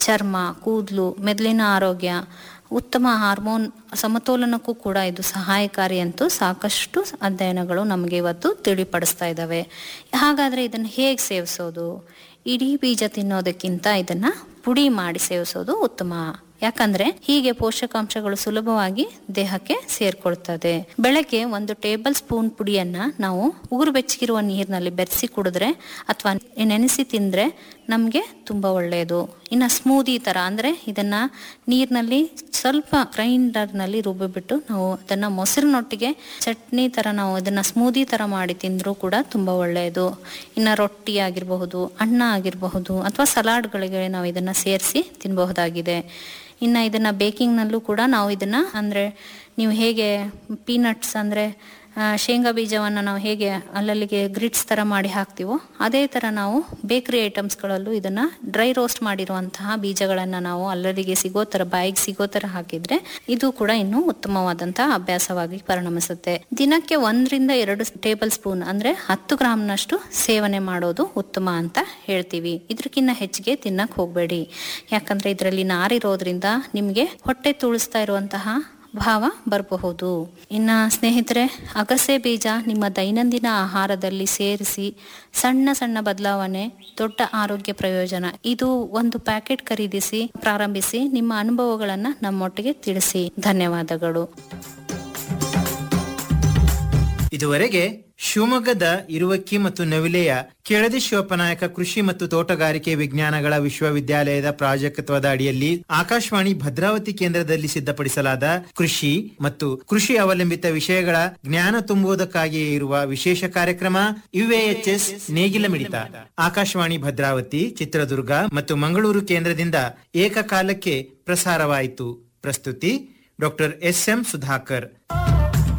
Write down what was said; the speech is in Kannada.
ಚರ್ಮ ಕೂದಲು ಮೆದುಳಿನ ಆರೋಗ್ಯ ಉತ್ತಮ ಹಾರ್ಮೋನ್ ಸಮತೋಲನಕ್ಕೂ ಕೂಡ ಇದು ಸಹಾಯಕಾರಿ ಅಂತೂ ಸಾಕಷ್ಟು ಅಧ್ಯಯನಗಳು ನಮಗೆ ಇವತ್ತು ತಿಳಿಪಡಿಸ್ತಾ ಇದ್ದಾವೆ ಹಾಗಾದರೆ ಇದನ್ನು ಹೇಗೆ ಸೇವಿಸೋದು ಇಡೀ ಬೀಜ ತಿನ್ನೋದಕ್ಕಿಂತ ಇದನ್ನು ಪುಡಿ ಮಾಡಿ ಸೇವಿಸೋದು ಉತ್ತಮ ಯಾಕಂದ್ರೆ ಹೀಗೆ ಪೋಷಕಾಂಶಗಳು ಸುಲಭವಾಗಿ ದೇಹಕ್ಕೆ ಸೇರ್ಕೊಳ್ತದೆ ಬೆಳಗ್ಗೆ ಒಂದು ಟೇಬಲ್ ಸ್ಪೂನ್ ಪುಡಿಯನ್ನ ನಾವು ಉಗುರು ಬೆಚ್ಚಗಿರುವ ನೀರಿನಲ್ಲಿ ಬೆರೆಸಿ ಕುಡಿದ್ರೆ ಅಥವಾ ನೆನೆಸಿ ತಿಂದ್ರೆ ನಮಗೆ ತುಂಬಾ ಒಳ್ಳೆಯದು ಇನ್ನು ಸ್ಮೂದಿ ತರ ಅಂದ್ರೆ ಇದನ್ನ ನೀರಿನಲ್ಲಿ ಸ್ವಲ್ಪ ಗ್ರೈಂಡರ್ನಲ್ಲಿ ರುಬ್ಬಿಬಿಟ್ಟು ನಾವು ಅದನ್ನ ಮೊಸರಿನೊಟ್ಟಿಗೆ ಚಟ್ನಿ ತರ ನಾವು ಅದನ್ನ ಸ್ಮೂದಿ ತರ ಮಾಡಿ ತಿಂದರೂ ಕೂಡ ತುಂಬಾ ಒಳ್ಳೆಯದು ಇನ್ನು ರೊಟ್ಟಿ ಆಗಿರಬಹುದು ಅನ್ನ ಆಗಿರಬಹುದು ಅಥವಾ ಸಲಾಡ್ಗಳಿಗೆ ನಾವು ಇದನ್ನ ಸೇರಿಸಿ ತಿನ್ನಬಹುದಾಗಿದೆ ಇನ್ನು ಇದನ್ನ ಬೇಕಿಂಗ್ನಲ್ಲೂ ಕೂಡ ನಾವು ಇದನ್ನ ಅಂದ್ರೆ ನೀವು ಹೇಗೆ ಪೀನಟ್ಸ್ ಅಂದ್ರೆ ಆ, ಶೇಂಗಾ ಬೀಜವನ್ನು ನಾವು ಹೇಗೆ ಅಲ್ಲಲ್ಲಿಗೆ ಗ್ರಿಟ್ಸ್ ಥರ ಮಾಡಿ ಹಾಕ್ತೀವೋ ಅದೇ ಥರ ನಾವು ಬೇಕರಿ ಐಟಮ್ಸ್ಗಳಲ್ಲೂ ಇದನ್ನು ಡ್ರೈ ರೋಸ್ಟ್ ಮಾಡಿರುವಂತಹ ಬೀಜಗಳನ್ನು ನಾವು ಅಲ್ಲಲ್ಲಿಗೆ ಸಿಗೋ ಥರ ಬಾಯಿಗೆ ಸಿಗೋ ಥರ ಹಾಕಿದ್ರೆ ಇದು ಕೂಡ ಇನ್ನೂ ಉತ್ತಮವಾದಂತಹ ಅಭ್ಯಾಸವಾಗಿ ಪರಿಣಮಿಸುತ್ತೆ ದಿನಕ್ಕೆ ಒಂದರಿಂದ ಎರಡು ಟೇಬಲ್ ಸ್ಪೂನ್ ಅಂದರೆ ಹತ್ತು ಗ್ರಾಮ್ನಷ್ಟು ಸೇವನೆ ಮಾಡೋದು ಉತ್ತಮ ಅಂತ ಹೇಳ್ತೀವಿ ಇದಕ್ಕಿಂತ ಹೆಚ್ಚಿಗೆ ತಿನ್ನಕ್ಕೆ ಹೋಗಬೇಡಿ ಯಾಕಂದರೆ ಇದರಲ್ಲಿ ನಾರಿರೋದ್ರಿಂದ ನಿಮಗೆ ಹೊಟ್ಟೆ ತುಳಿಸ್ತಾ ಇರುವಂತಹ ಭಾವ ಬರಬಹುದು ಇನ್ನು ಸ್ನೇಹಿತರೆ ಅಗಸೆ ಬೀಜ ನಿಮ್ಮ ದೈನಂದಿನ ಆಹಾರದಲ್ಲಿ ಸೇರಿಸಿ ಸಣ್ಣ ಸಣ್ಣ ಬದಲಾವಣೆ ದೊಡ್ಡ ಆರೋಗ್ಯ ಪ್ರಯೋಜನ ಇದು ಒಂದು ಪ್ಯಾಕೆಟ್ ಖರೀದಿಸಿ ಪ್ರಾರಂಭಿಸಿ ನಿಮ್ಮ ಅನುಭವಗಳನ್ನು ನಮ್ಮೊಟ್ಟಿಗೆ ತಿಳಿಸಿ ಧನ್ಯವಾದಗಳು ಇದುವರೆಗೆ ಶಿವಮೊಗ್ಗದ ಇರುವಕ್ಕಿ ಮತ್ತು ನವಿಲೆಯ ಕೆಳದಿ ಶಿವಪ್ಪನಾಯಕ ಕೃಷಿ ಮತ್ತು ತೋಟಗಾರಿಕೆ ವಿಜ್ಞಾನಗಳ ವಿಶ್ವವಿದ್ಯಾಲಯದ ಪ್ರಾಜೆಕ್ಟ್ವದ ಅಡಿಯಲ್ಲಿ ಆಕಾಶವಾಣಿ ಭದ್ರಾವತಿ ಕೇಂದ್ರದಲ್ಲಿ ಸಿದ್ಧಪಡಿಸಲಾದ ಕೃಷಿ ಮತ್ತು ಕೃಷಿ ಅವಲಂಬಿತ ವಿಷಯಗಳ ಜ್ಞಾನ ತುಂಬುವುದಕ್ಕಾಗಿಯೇ ಇರುವ ವಿಶೇಷ ಕಾರ್ಯಕ್ರಮ ಯುಎಎಚ್ಎಸ್ ನೇಗಿಲ ಮಿಡಿತ ಆಕಾಶವಾಣಿ ಭದ್ರಾವತಿ ಚಿತ್ರದುರ್ಗ ಮತ್ತು ಮಂಗಳೂರು ಕೇಂದ್ರದಿಂದ ಏಕಕಾಲಕ್ಕೆ ಪ್ರಸಾರವಾಯಿತು ಪ್ರಸ್ತುತಿ ಡಾಕ್ಟರ್ ಎಸ್ ಎಂ ಸುಧಾಕರ್